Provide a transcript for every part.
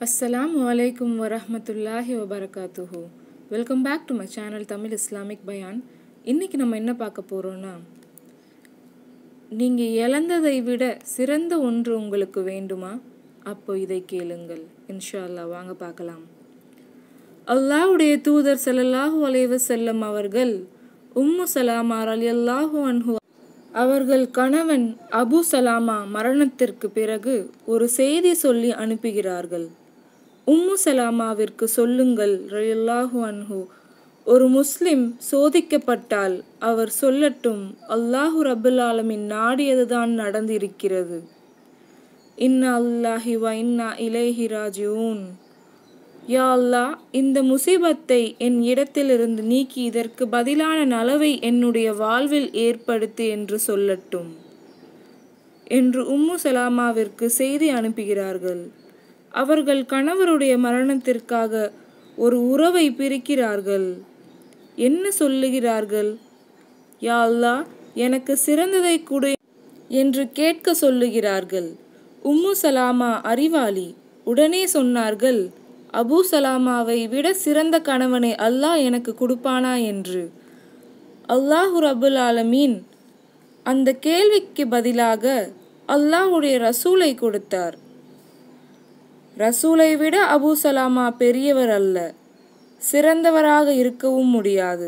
அஸ்ஸலாமு அலைக்கும் வரஹ்மத்துல்லாஹி வபரகாத்துஹு welcome back to my channel Tamil Islamic பயான் இன்னைக்கு நம்ம என்ன பார்க்க போகிறோன்னா நீங்கள் இழந்ததை விட சிறந்த ஒன்று உங்களுக்கு வேண்டுமா அப்போ இதை கேளுங்கள் இன்ஷா அல்லாஹ் வாங்க பார்க்கலாம் அல்லாஹ்வுடைய தூதர் ஸல்லல்லாஹு அலைஹி வஸல்லம் அவர்கள் உம்மு சலாமா ரலியல்லாஹு அன்ஹு அவர்கள் கணவன் அபு சலாமா மரணத்திற்கு பிறகு ஒரு செய்தி சொல்லி அனுப்புகிறார்கள் உம்மு சலாமாவிற்கு சொல்லுங்கள் ரலியல்லாஹு அன்ஹு ஒரு முஸ்லிம் சோதிக்கப்பட்டால் அவர் சொல்லட்டும் அல்லாஹு ரபுல் ஆலமின் நாடியதுதான் நடந்திருக்கிறது இன்னா அல்லாஹி வ இன்னா இலைஹி ராஜிஊன் யா அல்லாஹ் இந்த முசீபத்தை என் இடத்திலிருந்து நீக்கி இதற்கு பதிலான நலவை என்னுடைய வாழ்வில் ஏற்படுத்து என்று சொல்லட்டும் என்று உம்மு சலாமாவிற்கு செய்தி அனுப்புகிறார்கள் அவர்கள் கணவருடைய மரணத்திற்காக ஒரு உறவை பிரிக்கிறார்கள் என்ன சொல்லுகிறார்கள் யா அல்லாஹ் எனக்கு சிறந்ததை கொடு என்று கேட்க சொல்லுகிறார்கள் உம்மு சலாமா அறிவாளி உடனே சொன்னார்கள் அபூ சலாமாவை விட சிறந்த கணவனை அல்லாஹ் எனக்கு கொடுப்பானா என்று அல்லாஹு ரபுல் ஆலமீன் அந்த கேள்விக்கு பதிலாக அல்லாஹுடைய ரசூலை கொடுத்தார் ரசூலை விட அபூ சலாமா பெரியவர் அல்ல சிறந்தவராக இருக்கவும் முடியாது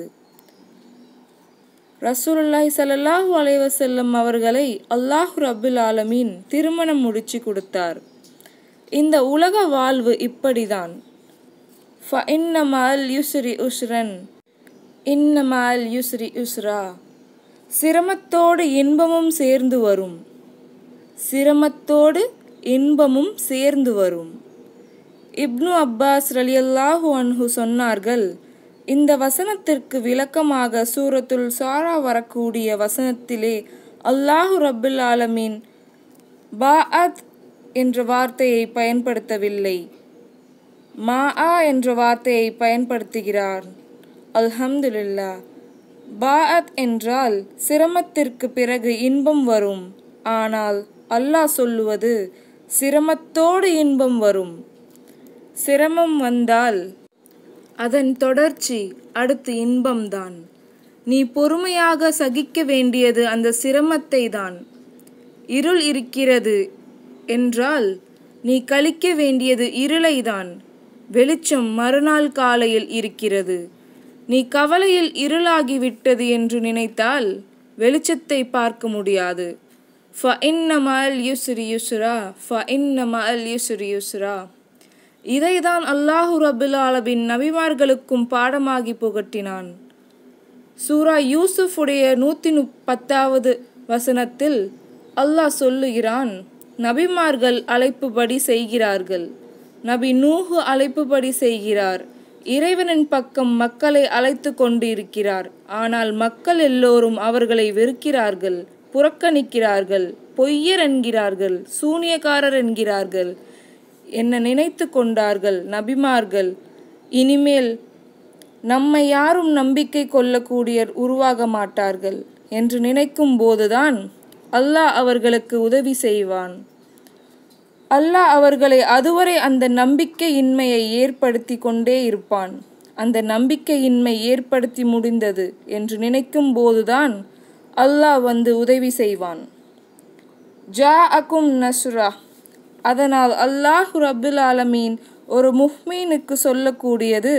ரசூலுல்லாஹி ஸல்லல்லாஹு அலைஹி வஸல்லம் அவர்களை அல்லாஹு ரபுல் ஆலமீன் திருமணம் முடிச்சு கொடுத்தார் இந்த உலக வாழ்வு இப்படிதான் ஃப இன்னமால் யுஸ்ரி உஸ்ரன் இன்னமால் யுஸ்ரி உஸ்ரா சிரமத்தோடு இன்பமும் சேர்ந்து வரும் சிரமத்தோடு இன்பமும் சேர்ந்து வரும் இப்னு அப்பாஸ் ரலியல்லாஹு அன்ஹு சொன்னார்கள் இந்த வசனத்திற்கு விளக்கமாக சூரத்துல் சாரா வரக்கூடிய வசனத்திலே அல்லாஹு ரபுல் ஆலமீன் பாஅத் என்ற வார்த்தையை பயன்படுத்தவில்லை மா ஆ என்ற வார்த்தையை பயன்படுத்துகிறார் அல்ஹம்துலில்லா பாஅத் என்றால் சிரமத்திற்கு பிறகு இன்பம் வரும் ஆனால் அல்லாஹ் சொல்லுவது சிரமத்தோடு இன்பம் வரும் சிரமம் வந்தால் அதன் தொடர்ச்சி அடுத்து இன்பம்தான் நீ பொறுமையாக சகிக்க வேண்டியது அந்த சிரமத்தை தான் இருள் இருக்கிறது என்றால் நீ கழிக்க வேண்டியது இருளைதான் வெளிச்சம் மறுநாள் காலையில் இருக்கிறது நீ கவலையில் இருளாகிவிட்டது என்று நினைத்தால் வெளிச்சத்தை பார்க்க முடியாது ஃப இன்னமல் யுஸ்ரி யுஸ்ரா ஃப இன்னமல் யுஸ்ரி யுஸ்ரா இதைதான் அல்லாஹு ரபுல் ஆலபின் நபிமார்களுக்கும் பாடமாகி புகட்டினான் சூரா யூசுஃபுடைய நூற்றி பத்தாவது வசனத்தில் அல்லாஹ் சொல்லுகிறான் நபிமார்கள் அழைப்புபடி செய்கிறார்கள் நபி நூஹு அழைப்புபடி செய்கிறார் இறைவனின் பக்கம் மக்களை அழைத்து கொண்டு இருக்கிறார் ஆனால் மக்கள் எல்லோரும் அவர்களை வெறுக்கிறார்கள் புறக்கணிக்கிறார்கள் பொய்யர் என்கிறார்கள் சூனியக்காரர் என்கிறார்கள் என்ன நினைத்து கொண்டார்கள் நபிமார்கள் இனிமேல் நம்மை யாரும் நம்பிக்கை கொள்ளக்கூடிய உருவாக மாட்டார்கள் என்று நினைக்கும் போதுதான் அல்லாஹ் அவர்களுக்கு உதவி செய்வான் அல்லாஹ் அவர்களை அதுவரை அந்த நம்பிக்கையின்மையை ஏற்படுத்தி கொண்டே இருப்பான் அந்த நம்பிக்கையின்மை ஏற்படுத்தி முடிந்தது என்று நினைக்கும் போதுதான் அல்லாஹ் வந்து உதவி செய்வான் ஜா அக்கும் நஸ்ரா அதனால் அல்லாஹு ரபுல் ஆலமீன் ஒரு முஹ்மீனுக்கு சொல்லக்கூடியது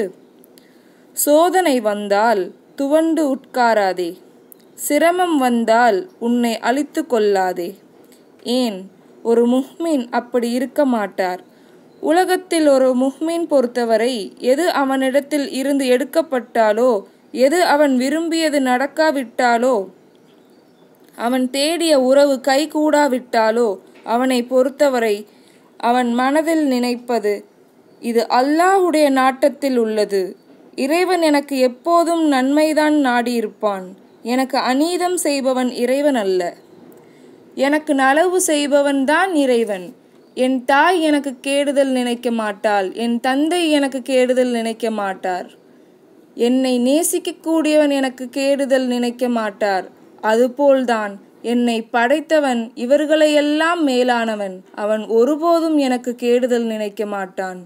சோதனை வந்தால் துவண்டு உட்காராதே சிரமம் வந்தால் உன்னை அழித்து கொள்ளாதே ஏன் ஒரு முஹ்மீன் அப்படி இருக்க மாட்டார் உலகத்தில் ஒரு முஹ்மீன் பொறுத்தவரை எது அவனிடத்தில் இருந்து எடுக்கப்பட்டாலோ எது அவன் விரும்பியது நடக்காவிட்டாலோ அவன் தேடிய உறவு கைகூடாவிட்டாலோ அவனை பொறுத்தவரை அவன் மனதில் நினைப்பது இது அல்லாஹுடைய நாட்டத்தில் உள்ளது இறைவன் எனக்கு எப்போதும் நன்மைதான் நாடியிருப்பான் எனக்கு அநீதம் செய்பவன் இறைவன் அல்ல எனக்கு நலவு செய்பவன் தான் இறைவன் என் தாய் எனக்கு கேடுதல் நினைக்க மாட்டாள் என் தந்தை எனக்கு கேடுதல் நினைக்க மாட்டார் என்னை நேசிக்கக்கூடியவன் எனக்கு கேடுதல் நினைக்க மாட்டார் அதுபோல்தான் என்னை படைத்தவன் இவர்களையெல்லாம் மேலானவன் அவன் ஒருபோதும் எனக்கு கேடுதல் நினைக்க மாட்டான்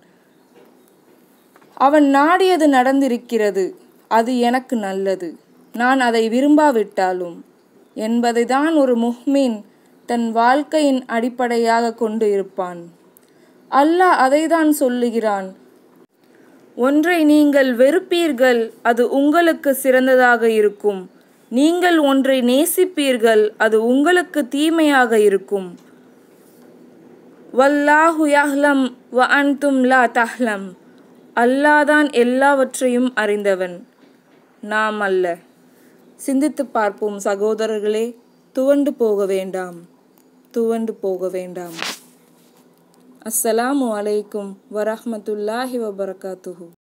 அவன் நாடியது நடந்திருக்கிறது அது எனக்கு நல்லது நான் அதை விரும்பாவிட்டாலும் என்பதை தான் ஒரு முஹ்மின் தன் வாழ்க்கையின் அடிப்படையாக கொண்டு இருப்பான் அல்லாஹ் அதைதான் சொல்லுகிறான் ஒன்றை நீங்கள் வெறுப்பீர்கள் அது உங்களுக்கு சிறந்ததாக இருக்கும் நீங்கள் ஒன்றை நேசிப்பீர்கள் அது உங்களுக்கு தீமையாக இருக்கும் வல்லாஹு யஹ்லம் வ அன்தும் லா தஹ்லம் அல்லாதான் எல்லாவற்றையும் அறிந்தவன் நாம் அல்ல சிந்தித்து பார்ப்போம் சகோதரர்களே துவண்டு போக வேண்டாம் துவண்டு போக வேண்டாம் அஸ்ஸலாமு அலைக்கும் வரஹ்மத்துல்லாஹி வபரகாத்துஹு